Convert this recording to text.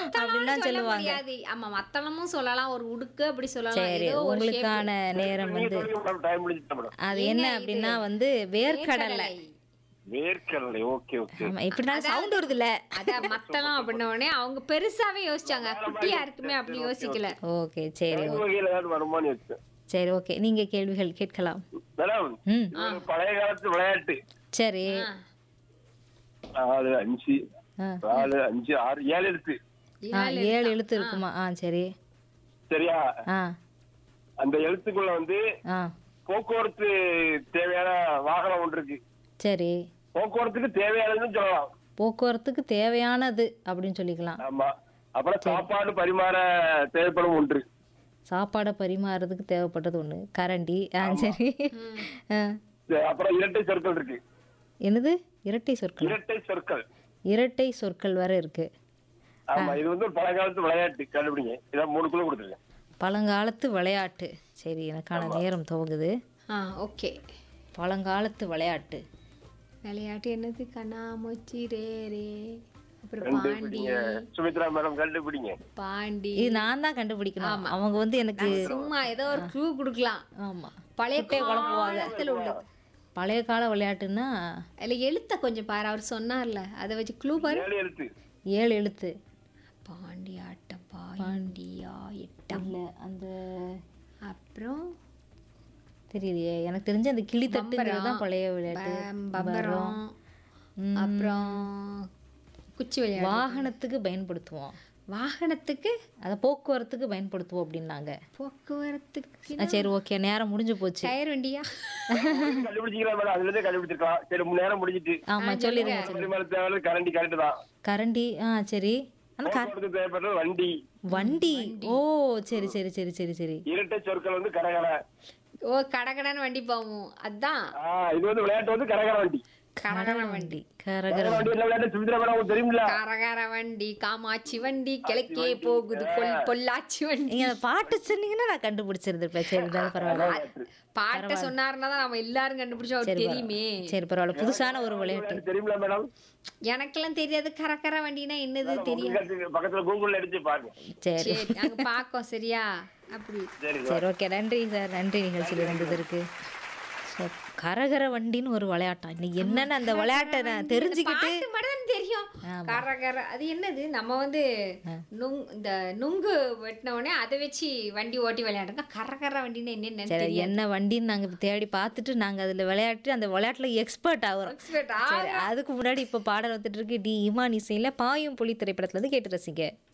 அப்படின்லாம் சொல்ல சொல்லுவாங்க முடியாது ஆமா மத்தளமும் சொல்லலாம் ஒரு உடுக்கு அப்படி சொல்லலாம் சரி ஏதோ ஒரு உங்களுக்கான நேரம் நீங்க வந்து சொல்லுங்க மேடம் டைம் முடிஞ்சுட்டா மேடம் அது என்ன அப்படின்னா வந்து வேர்க்கடலை shape. வேர்க்கடலை ஓகே ஓகே ஆமா இப்படினாலும் சவுண்ட் வருதுல்ல அதான் மத்தளம் அப்படின்ன உடனே அவங்க பெருசாவே யோசிச்சாங்க குட்டியா இருக்குமே அப்படி யோசிக்கல ஓகே சரி கிழங்கு வகையில ஏதாவது வருமானு வச்சேன் சரி ஓகே நீங்க கேள்விகள் கேட்கலாம் மேடம் ம் இது ஒரு பழைய காலத்து விளையாட்டு சரி நாலு அஞ்சு ஆ. நாலு அஞ்சு ஆறு ஏழு எழுத்து ஆ ஏழு எழுத்து இருக்குமா ஆ சரி சரியா ஆ அந்த எழுத்துக்குள்ள வந்து ஆ போக்குவரத்து தேவையான வாகனம் ஒன்று இருக்கு சரி போக்குவரத்துக்கு தேவையானதுன்னு சொல்லலாம் போக்குவரத்துக்கு தேவையானது அப்படின்னு சொல்லிக்கலாம் ஆமா அப்புறம் சாப்பாடு பரிமாற தேவைப்படும் ஒன்று சாப்பாடை பரிமாறுறதுக்கு தேவைப்பட்டது ஒன்று கரண்டி ஆ சரி ஆ. சரி, அப்புறம் இரட்டை சொற்கள் இருக்கு என்னது இரட்டை சொற்கள் இரட்டை சொற்கள் இரட்டை சொற்கள் வேற இருக்கு ஆமா இது வந்து ஒரு பழைய காலத்து விளையாட்டு கண்டுபிடிங்க இதான் மூணு குழு கொடுத்துருக்கேன் பழங்காலத்து விளையாட்டு சரி எனக்கான நேரம் துவங்குது ஆ ஓகே பழங்காலத்து விளையாட்டு விளையாட்டு என்னது கண்ணாமூச்சி ரே ரே அப்புறம் பாண்டி கண்டுபிடிங்க சுமித்ரா மேடம் கண்டுபிடிங்க பாண்டி இது நான் தான் கண்டுபிடிக்கணும் அவங்க வந்து எனக்கு சும்மா ஏதோ ஒரு க்ளூ கொடுக்கலாம் ஆமா பழைய குட்டையை குழப்புவாங்க. காலத்துல உள்ளது பழைய கால விளையாட்டுன்னா அதுல எழுத்த கொஞ்சம் பாரு அவர் சொன்னார்ல அதை வச்சு க்ளூ பாரு ஏழு எழுத்து ஏழு எழுத்து பாண்டி ஆட்டம் பாண்டியா எட்டம் இல்ல அந்த அப்புறம் தெரியலையே எனக்கு தெரிஞ்ச அந்த கிளி தட்டுங்கிறது தான் பழைய விளையாட்டு பம்- பம்பரம் ம். அப்புறம் குச்சி விளையாட்டு வாகனத்துக்கு பயன்படுத்துவோம் வாகனத்துக்கு அதை போக்குவரத்துக்கு பயன்படுத்துவோம் அப்படின்னாங்க போக்குவரத்துக்கு ஆ, சரி ஓகே நேரம் முடிஞ்சு போச்சு டயர் வண்டியா கண்டுபிடிச்சிக்கலாம் மேடம் அதுல இருந்தே கண்டுபிடிச்சிருக்கலாம் சரி மூணு நேரம் முடிஞ்சிட்டு ஆமா சொல்லிடுங்க பரிமாற தேவை கரண்டி கரெக்ட் தான் கரண்டி ஆ சரி ஆனா க- போக்குவரத்து தேவைப்படுறது வண்டி வண்டி ஓ சரி சரி சரி சரி சரி இரட்டை சொற்கள் வந்து கரகர ஓ கடகடன்னு வண்டி போவோம் அதான் ஆஹ் இது வந்து விளையாட்டு வந்து கரகர வண்டி கடகர வண்டி கரகர கரகர வண்டி என்ன விளையாட்டு சுமித்ரா மேடம் உங்களுக்கு தெரியுமில்ல கரகர வண்டி காமாட்சி வண்டி கிழக்கே போகுது கொல் பொள்ளாச்சி வண்டி நீங்க அந்த பாட்டு சொன்னீங்கன்னா நான் கண்டுபிடிச்சிருந்திருப்பேன் சரி இருந்தாலும் பரவாயில்ல பாட்டை சொன்னாருன்னா தான் நம்ம எல்லாரும் கண்டுபிடிச்சோம் அவருக்கு தெரியுமே சரி பரவாயில்ல புதுசான ஒரு விளையாட்டு தெரியுமில்ல மேடம் எனக்கெல்லாம் தெரியாது கரகர வண்டினா என்னது தெரியும் பக்கத்துல- பக்கத்துல கூகுள்ல எடுத்து பாருங்க சரி சரி நாங்க பாக்கோம் சரியா அப்படி சரி சரி ஓகே நன்றி சார் நன்றி நிகழ்ச்சியில் இருந்ததற்கு ஸோ கரகர வண்டின்னு ஒரு விளையாட்டா இன்னைக்கு என்னன்னு அந்த விளையாட்டை நான் தெரிஞ்சுக்கிட்டு பாட்டு மட்டும் தான் தெரியும் கரகர அது என்னது நம்ம வந்து நுங் இந்த நுங்கு வெட்டின உடனே அதை வச்சு வண்டி ஓட்டி விளையாடுங்க கரகர வண்டின்னு என்னன்னு சரி தெரியும் என்ன வண்டின்னு நாங்கள் தேடி பார்த்துட்டு நாங்கள் அதில் விளையாட்டு அந்த விளையாட்டில் எக்ஸ்பர்ட் ஆகிறோம் Expert ஆ? சரி அதுக்கு முன்னாடி இப்போ பாடல் வந்துட்டு இருக்கு டி இமான் இசையில் பாயும் புலி திரைப்படத்துல இருந்து கேட்டு ரசிங்க